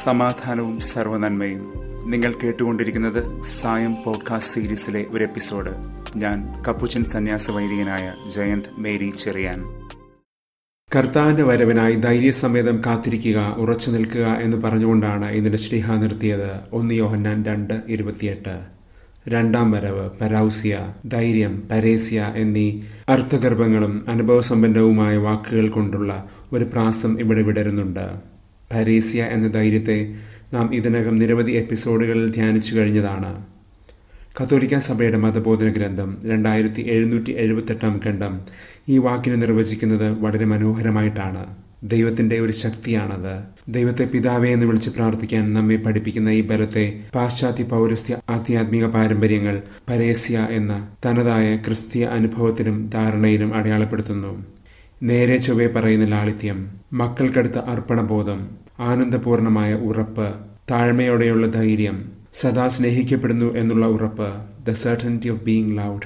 സമാധാനവും സർവനന്മയും നിങ്ങൾ കേട്ടുകൊണ്ടിരിക്കുന്നത് സായം പോഡ്കാസ്റ്റ് സീരീസിലെ ഒരു എപ്പിസോഡ് ഞാൻ കപ്പുച്ചൻ സന്യാസ വൈദികനായ ജയന്ത് മേരി ചെറിയാൻ കർത്താവിന്റെ വരവിനായി ധൈര്യസമേതം കാത്തിരിക്കുക ഉറച്ചു നിൽക്കുക എന്ന് പറഞ്ഞുകൊണ്ടാണ് ഇതിന്റെ ശ്രീഹ നിർത്തിയത് ഒന്ന് യോഹന്നാൻ രണ്ട് ഇരുപത്തിയെട്ട് രണ്ടാം വരവ് പരൗസിയ ധൈര്യം പരേസ്യ എന്നീ അർത്ഥഗർഭങ്ങളും അനുഭവസമ്പന്നവുമായ വാക്കുകൾ കൊണ്ടുള്ള ഒരു പ്രാസം ഇവിടെ വിടരുന്നുണ്ട് പരേസ്യ എന്ന ധൈര്യത്തെ നാം ഇതിനകം നിരവധി എപ്പിസോഡുകളിൽ ധ്യാനിച്ചു കഴിഞ്ഞതാണ് കത്തോലിക്ക സഭയുടെ മതബോധന ഗ്രന്ഥം രണ്ടായിരത്തി എഴുന്നൂറ്റി എഴുപത്തെട്ടാം ഖണ്ഡം ഈ വാക്കിനെ നിർവചിക്കുന്നത് വളരെ മനോഹരമായിട്ടാണ് ദൈവത്തിന്റെ ഒരു ശക്തിയാണത് ദൈവത്തെ പിതാവേ എന്ന് വിളിച്ച് പ്രാർത്ഥിക്കാൻ നമ്മെ പഠിപ്പിക്കുന്ന ഈ ബലത്തെ പാശ്ചാത്യ പൗരസ്ത്യ ആധ്യാത്മിക പാരമ്പര്യങ്ങൾ പരേസ്യ എന്ന തനതായ ക്രിസ്തീയ അനുഭവത്തിലും ധാരണയിലും അടയാളപ്പെടുത്തുന്നു നേരെ ചൊവ്വെ പറയുന്ന ലാളിത്യം മക്കൾക്കടുത്ത അർപ്പണബോധം ആനന്ദപൂർണമായ ഉറപ്പ് താഴ്മയോടെയുള്ള ധൈര്യം സദാ സ്നേഹിക്കപ്പെടുന്നു എന്നുള്ള ഉറപ്പ് the certainty of being loved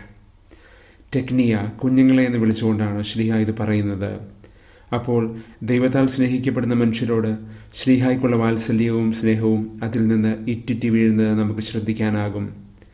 ടെക്നിയ കുഞ്ഞുങ്ങളെ എന്ന് വിളിച്ചുകൊണ്ടാണ് ശ്രീഹ ഇത് പറയുന്നത് അപ്പോൾ ദൈവത്താൽ സ്നേഹിക്കപ്പെടുന്ന മനുഷ്യരോട് ശ്രീഹായ്ക്കുള്ള വാത്സല്യവും സ്നേഹവും അതിൽ നിന്ന് ഇറ്റിറ്റി വീഴുന്നത് നമുക്ക് ശ്രദ്ധിക്കാനാകും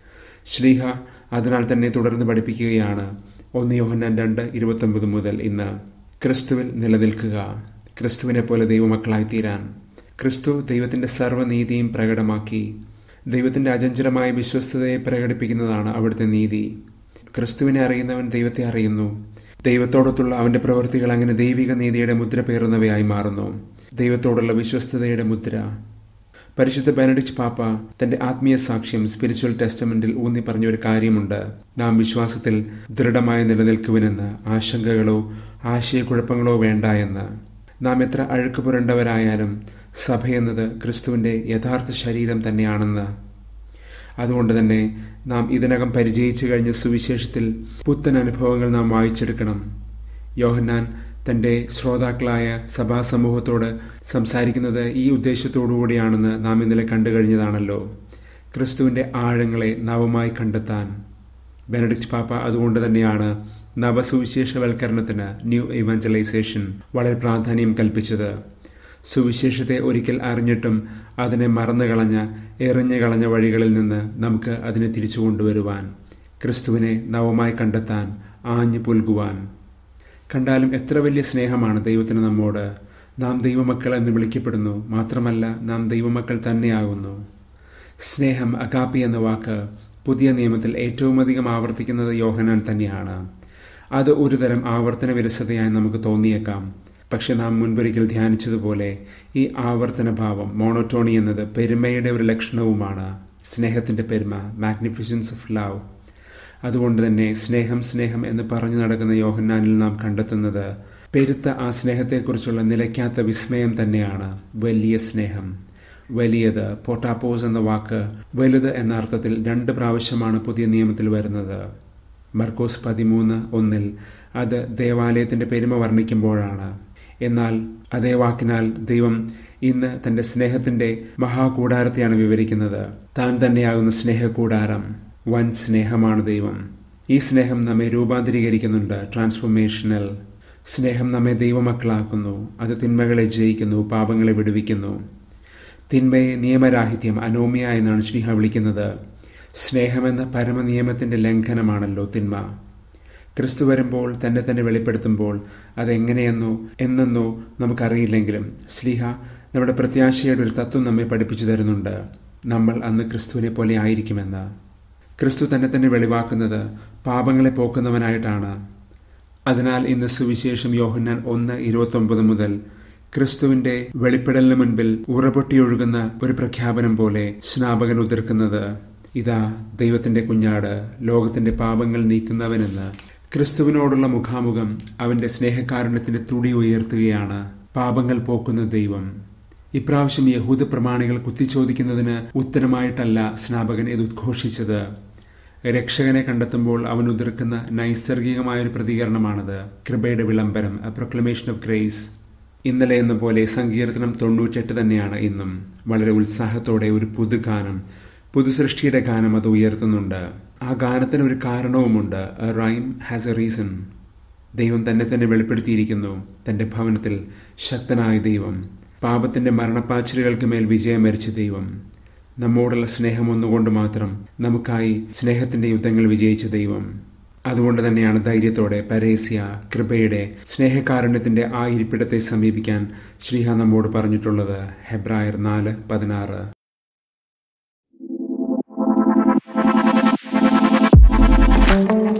ശ്രീഹ അതിനാൽ തന്നെ തുടർന്ന് പഠിപ്പിക്കുകയാണ് ഒന്ന് യോഹന്നാൻ രണ്ട് ഇരുപത്തൊമ്പത് മുതൽ ഇന്ന് ക്രിസ്തുവിൽ നിലനിൽക്കുക ക്രിസ്തുവിനെ പോലെ ദൈവമക്കളായി തീരാൻ ക്രിസ്തു ദൈവത്തിന്റെ സർവ്വനീതിയും പ്രകടമാക്കി ദൈവത്തിന്റെ അചഞ്ചലമായ വിശ്വസ്തതയെ പ്രകടിപ്പിക്കുന്നതാണ് അവിടുത്തെ നീതി ക്രിസ്തുവിനെ അറിയുന്നവൻ ദൈവത്തെ അറിയുന്നു ദൈവത്തോടൊത്തുള്ള അവന്റെ പ്രവൃത്തികൾ അങ്ങനെ ദൈവിക നീതിയുടെ മുദ്ര പേറുന്നവയായി മാറുന്നു ദൈവത്തോടുള്ള വിശ്വസ്തതയുടെ മുദ്ര പരിശുദ്ധ ബെനഡിക്ട് പാപ്പ തന്റെ ആത്മീയ സാക്ഷ്യം സ്പിരിച്വൽ ടെസ്റ്റമെന്റിൽ ഊന്നി പറഞ്ഞ ഒരു കാര്യമുണ്ട് നാം വിശ്വാസത്തിൽ ദൃഢമായി നിലനിൽക്കുവിനെന്ന് ആശങ്കകളോ ആശയക്കുഴപ്പങ്ങളോ വേണ്ട എന്ന് നാം എത്ര അഴുക്ക് പുരണ്ടവരായാലും സഭയെന്നത് ക്രിസ്തുവിന്റെ യഥാർത്ഥ ശരീരം തന്നെയാണെന്ന് അതുകൊണ്ട് തന്നെ നാം ഇതിനകം പരിചയിച്ചു കഴിഞ്ഞ സുവിശേഷത്തിൽ പുത്തൻ അനുഭവങ്ങൾ നാം വായിച്ചെടുക്കണം യോഹന്നാൻ തന്റെ ശ്രോതാക്കളായ സഭാസമൂഹത്തോട് സംസാരിക്കുന്നത് ഈ ഉദ്ദേശത്തോടുകൂടിയാണെന്ന് നാം ഇന്നലെ കണ്ടു കഴിഞ്ഞതാണല്ലോ ക്രിസ്തുവിന്റെ ആഴങ്ങളെ നവമായി കണ്ടെത്താൻ ബെനഡിക്ട് പാപ്പ അതുകൊണ്ട് തന്നെയാണ് നവസുവിശേഷവൽക്കരണത്തിന് ന്യൂ ഇവഞ്ചലൈസേഷൻ വളരെ പ്രാധാന്യം കൽപ്പിച്ചത് സുവിശേഷത്തെ ഒരിക്കൽ അറിഞ്ഞിട്ടും അതിനെ മറന്നുകളഞ്ഞ എറിഞ്ഞു കളഞ്ഞ വഴികളിൽ നിന്ന് നമുക്ക് അതിനെ തിരിച്ചു കൊണ്ടുവരുവാൻ ക്രിസ്തുവിനെ നവമായി കണ്ടെത്താൻ ആഞ്ഞു പുൽകുവാൻ കണ്ടാലും എത്ര വലിയ സ്നേഹമാണ് ദൈവത്തിന് നമ്മോട് നാം ദൈവമക്കൾ എന്ന് വിളിക്കപ്പെടുന്നു മാത്രമല്ല നാം ദൈവമക്കൾ തന്നെയാകുന്നു സ്നേഹം അകാപ്പി എന്ന വാക്ക് പുതിയ നിയമത്തിൽ ഏറ്റവും അധികം ആവർത്തിക്കുന്നത് യോഹനാൻ തന്നെയാണ് അത് ഒരുതരം ആവർത്തന വിരസതയായി നമുക്ക് തോന്നിയേക്കാം പക്ഷെ നാം മുൻപൊരിക്കൽ ധ്യാനിച്ചതുപോലെ ഈ ആവർത്തന ഭാവം മോണോട്ടോണി എന്നത് പെരുമയുടെ ഒരു ലക്ഷണവുമാണ് സ്നേഹത്തിന്റെ പെരുമ മാഗ്നിഫിഷൻസ് ഓഫ് ലവ് അതുകൊണ്ട് തന്നെ സ്നേഹം സ്നേഹം എന്ന് പറഞ്ഞു നടക്കുന്ന യോഹന്നാനിൽ നാം കണ്ടെത്തുന്നത് പെരുത്ത ആ സ്നേഹത്തെക്കുറിച്ചുള്ള നിലയ്ക്കാത്ത വിസ്മയം തന്നെയാണ് വലിയ സ്നേഹം വലിയത് പോട്ടാപ്പോസ് എന്ന വാക്ക് വലുത് എന്ന അർത്ഥത്തിൽ രണ്ട് പ്രാവശ്യമാണ് പുതിയ നിയമത്തിൽ വരുന്നത് മർക്കോസ് പതിമൂന്ന് ഒന്നിൽ അത് ദേവാലയത്തിന്റെ പെരുമ വർണ്ണിക്കുമ്പോഴാണ് എന്നാൽ അതേ വാക്കിനാൽ ദൈവം ഇന്ന് തന്റെ സ്നേഹത്തിന്റെ മഹാകൂടാരത്തെയാണ് വിവരിക്കുന്നത് താൻ തന്നെയാകുന്ന സ്നേഹകൂടാരം വൻ സ്നേഹമാണ് ദൈവം ഈ സ്നേഹം നമ്മെ രൂപാന്തരീകരിക്കുന്നുണ്ട് ട്രാൻസ്ഫോർമേഷണൽ സ്നേഹം നമ്മെ ദൈവമക്കളാക്കുന്നു അത് തിന്മകളെ ജയിക്കുന്നു പാപങ്ങളെ വിടുവിക്കുന്നു തിന്മയെ നിയമരാഹിത്യം അനോമിയ എന്നാണ് ശ്രീഹ വിളിക്കുന്നത് സ്നേഹമെന്ന പരമനിയമത്തിന്റെ ലംഘനമാണല്ലോ തിന്മ ക്രിസ്തു വരുമ്പോൾ തന്നെ തന്നെ വെളിപ്പെടുത്തുമ്പോൾ അതെങ്ങനെയെന്നോ എന്നെന്നോ നമുക്കറിയില്ലെങ്കിലും സ്ലിഹ നമ്മുടെ പ്രത്യാശയുടെ ഒരു തത്വം നമ്മെ പഠിപ്പിച്ചു തരുന്നുണ്ട് നമ്മൾ അന്ന് ക്രിസ്തുവിനെ പോലെ ആയിരിക്കുമെന്ന് ക്രിസ്തു തന്നെ തന്നെ വെളിവാക്കുന്നത് പാപങ്ങളെ പോക്കുന്നവനായിട്ടാണ് അതിനാൽ ഇന്ന് സുവിശേഷം യോഹന്നാൻ ഒന്ന് ഇരുപത്തൊമ്പത് മുതൽ ക്രിസ്തുവിന്റെ വെളിപ്പെടലിന് മുൻപിൽ ഉറപൊട്ടിയൊഴുകുന്ന ഒരു പ്രഖ്യാപനം പോലെ സ്നാപകൻ ഉതിർക്കുന്നത് ഇതാ ദൈവത്തിന്റെ കുഞ്ഞാട് ലോകത്തിന്റെ പാപങ്ങൾ നീക്കുന്നവനെന്ന് ക്രിസ്തുവിനോടുള്ള മുഖാമുഖം അവന്റെ സ്നേഹകാരുണ്യത്തിന്റെ തുടി ഉയർത്തുകയാണ് പാപങ്ങൾ പോക്കുന്ന ദൈവം ഇപ്രാവശ്യം യഹൂദ പ്രമാണികൾ കുത്തിച്ചോദിക്കുന്നതിന് ഉത്തരമായിട്ടല്ല സ്നാപകൻ ഇത് ഉദ്ഘോഷിച്ചത് രക്ഷകനെ കണ്ടെത്തുമ്പോൾ അവൻ ഉതിർക്കുന്ന നൈസർഗികമായ ഒരു പ്രതികരണമാണത് കൃപയുടെ വിളംബരം എ പ്രൊക്ലമേഷൻ ഓഫ് ഗ്രേസ് ഇന്നലെ എന്ന പോലെ സങ്കീർത്തനം തൊണ്ണൂറ്റെട്ട് തന്നെയാണ് ഇന്നും വളരെ ഉത്സാഹത്തോടെ ഒരു പുതുഗാനം പുതുസൃഷ്ടിയുടെ ഗാനം അത് ഉയർത്തുന്നുണ്ട് ആ ഗാനത്തിന് ഒരു കാരണവുമുണ്ട് റൈം ഹാസ് എ റീസൺ ദൈവം തന്നെ തന്നെ വെളിപ്പെടുത്തിയിരിക്കുന്നു തന്റെ ഭവനത്തിൽ ശക്തനായ ദൈവം പാപത്തിന്റെ മരണപ്പാച്ചിലുകൾക്ക് മേൽ വിജയം വരിച്ച ദൈവം നമ്മോടുള്ള സ്നേഹം ഒന്നുകൊണ്ട് മാത്രം നമുക്കായി സ്നേഹത്തിന്റെ യുദ്ധങ്ങൾ വിജയിച്ച ദൈവം അതുകൊണ്ട് തന്നെയാണ് ധൈര്യത്തോടെ പരേസ്യ കൃപയുടെ സ്നേഹകാരുണ്യത്തിന്റെ ആ ഇരിപ്പിടത്തെ സമീപിക്കാൻ ശ്രീഹ നമ്മോട് പറഞ്ഞിട്ടുള്ളത് ഹെബ്രായർ നാല് പതിനാറ് thank you